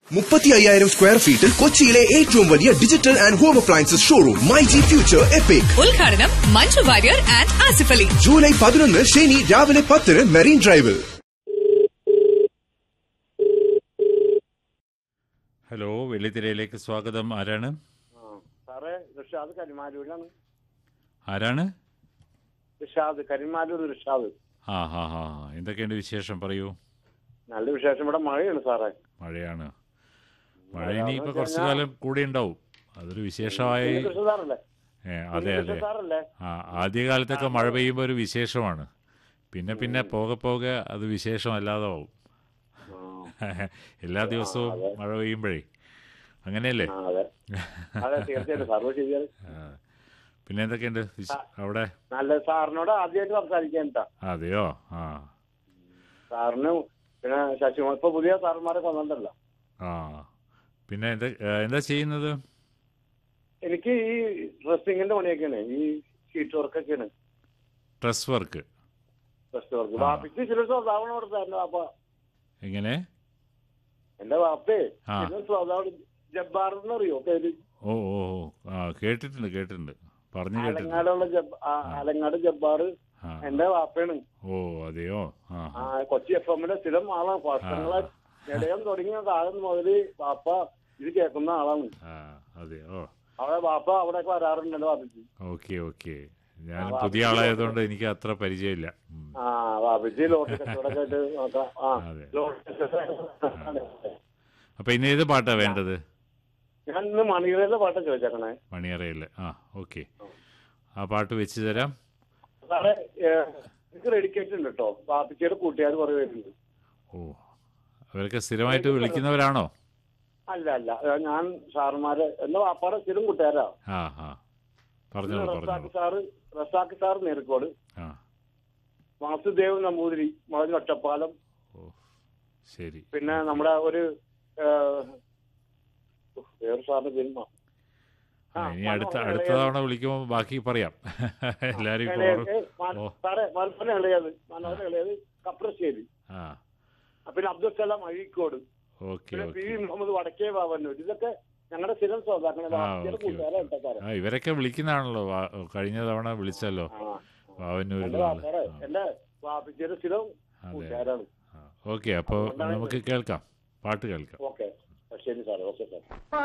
മുപ്പത്തി അയ്യായിരം സ്ക്വയർ ഫീറ്റിൽ കൊച്ചിയിലെ ഏറ്റവും വലിയ digital and home appliances showroom my G Future Epic ഉദ്ഘാടനം മഞ്ജു വാര്യർ ആൻഡ് ആസിഫ് അലി ജൂലൈ പതിനൊന്ന് ശനി രാവിലെ പത്തിന് മെറീൻ ഡ്രൈവിൽ ഹലോ വെള്ളിത്തിരയിലേക്ക് സ്വാഗതം ആരാണ് ആ, സാറേ റിഷാദ് കരിമാലൂരിലാണ് ആരാണ് റിഷാദ് കരിമാലൂർ റിഷാദ് ആ ഹാ ഹാ എന്തൊക്കെയുണ്ട് വിശേഷം പറയൂ നല്ല വിശേഷം ഇവിടെ മഴയാണ് സാറേ മഴയാണ് മഴ ഇനിയിപ്പോൾ കുറച്ചു കാലം കൂടെ ഉണ്ടാവും അതൊരു വിശേഷമായി കൃഷ്ണ സാറല്ലേ ഏ, അതെ കൃഷ്ണ അതെ സാറല്ലേ ആ ആദ്യകാലത്തൊക്കെ മഴ പെയ്യുമ്പോൾ ഒരു വിശേഷമാണ് പിന്നെ പിന്നെ പോകെ പോകെ അത് വിശേഷമല്ലാതെ ആവും എല്ലാ ദിവസവും മഴ പെയ്യുമ്പോഴേ അങ്ങനെയല്ലേ ആ, അതെ അതെ തീർച്ചയായിട്ടും സാറ് ശരിയാണ് ആ. പിന്നെ എന്തൊക്കെയുണ്ട് വിശ- അവിടെ നല്ല സാറിനോട് ആദ്യമായിട്ട് സംസാരിക്കാൻ കേട്ടാ അതെയോ ആ സാറിന് പിന്നെ ശശികുമാർ ഇപ്പൊ പുതിയ സാറന്മാരെ കൊന്നുണ്ടല്ലോ ആ പിന്നെ എന്താ ഏ, എന്താ ചെയ്യുന്നത് എനിക്ക് ഈ ഡ്രസ്സിങ്ങിന്റെ പണിയൊക്കെയാണ് ഈ ഷീറ്റ് വർക്കൊക്കെയാണ് ഡ്രസ് വർക്ക് ഡ്രസ് വർക്ക് ആ. വാപ്പിച്ച് ചില സ്വഭാവം കൊടുത്ത എന്റെ വാപ്പ എങ്ങനെ എന്റെ വാപ്പേ ആ. ചില സ്വഭാവം ജബ്ബാർ എന്നറിയോ പേര് ഓ ഓ ഓ ആ കേട്ടിട്ടുണ്ട് കേട്ടിട്ടുണ്ട് പറഞ്ഞു കേട്ടിട്ടുണ്ട് ആലങ്ങാടുള്ള ജബ് ആ, ആലങ്ങാട് ജബ്ബാർ ആ എന്റെ വാപ്പയാണ് ഓ അതെയോ ആ ആ കൊച്ചി എഫ് എമ്മിലെ സ്ഥിരം ആളാണ് വർഷങ്ങളെ ഇടയം തുടങ്ങിയ കാലം മുതല് വാപ്പ ഇത് കേൾക്കുന്ന ആളാണ് ആ അതെയോ അവിടെ വാപ്പ അവിടെയൊക്കെ വരാറുണ്ടല്ലോ വാപ്പിച്ച് ഓക്കെ ഓക്കെ ഞാൻ ആ, പുതിയ വാപ്പച്ചി ആളായതുകൊണ്ട് എനിക്ക് അത്ര പരിചയമില്ല ഉം. ആ വാപ്പിച്ച് ലോട്ട് കച്ചവടമൊക്കെ ആയിട്ട് നോക്കാം ആ അതെ. ലോട്ട് കച്ചവടം. അപ്പൊ ഇന്ന് ഏത് പാട്ടാ വേണ്ടത് ഞാൻ ഇന്ന് മണികരയിലെ പാട്ട് ചോദിച്ചേക്കണേ മണിയറയില് ആ ഓക്കെ ആ പാട്ട് വെച്ച് തരാം സാറേ ഏ, എനിക്ക് റെഡിക്കേറ്റ് ഉണ്ട് കേട്ടോ വാപ്പിച്ചയുടെ കൂട്ടുകാർ കുറെ പേരുണ്ട് ഓ അവരൊക്കെ സ്ഥിരമായിട്ട് വിളിക്കുന്നവരാണോ അല്ല അല്ല ഏ, ഞാൻ സാറുമാരെ എന്റെ വാപ്പാടെ സ്ഥിരം കൂട്ടുകാരാ ആ ആ പറഞ്ഞോളൂ റസാഖ് പറഞ്ഞോളൂ സാറ് റസാഖ് സാർ നേരിക്കോട് ആ വാസുദേവ് നമ്പൂതിരി മകൻ ഒറ്റപ്പാലം ഓ ശരി പിന്നെ നമ്മുടെ ഒരു ഏഹ്, ഉഫ്, വേറെ സാറിന്റെ പേര് മ- ആ, ആ, ഇനി മനോഹർ അടുത്ത ഇളയത്. അടുത്ത തവണ വിളിക്കുമ്പോൾ ബാക്കി പറയാം എല്ലാരും ഇപ്പോൾ ഇളയത്, ഓർമ്മ- മ- ഓ. സാറേ മലപ്പുറം ഇളയത് മനോഹർ ഇളയത് കപ്രശ്ശേരി ആ പിന്നെ അബ്ദുൽ സലാം അഴീക്കോട് ഓക്കെ പിന്നെ പി ഓക്കെ വി മുഹമ്മദ് വടക്കേ ബാബന്നൂർ ഇതൊക്കെ ഞങ്ങളുടെ സ്ഥിരം ശ്രോതാക്കളെ ആ വാപ്പിയുടെ ഓക്കെ കൂട്ടുകാരെ കേട്ടോ സാറേ ആ ഇവരൊക്കെ വിളിക്കുന്നതാണല്ലോ വാ- കഴിഞ്ഞ തവണ വിളിച്ചല്ലോ ആ എന്റെ വാവന്നൂരിലുള്ള ആള് വാപ്പാടെ ആ, എന്റെ വാപ്പിച്ചയുടെ സ്ഥിരം അതെ കൂട്ടുകാരാണ് ഓക്കെ അപ്പോൾ അതുകൊണ്ടാണ് നമുക്ക് കേൾക്കാം പാട്ട് കേൾക്കാം ഓക്കെ ശരി സാറേ ഓക്കെ സാർ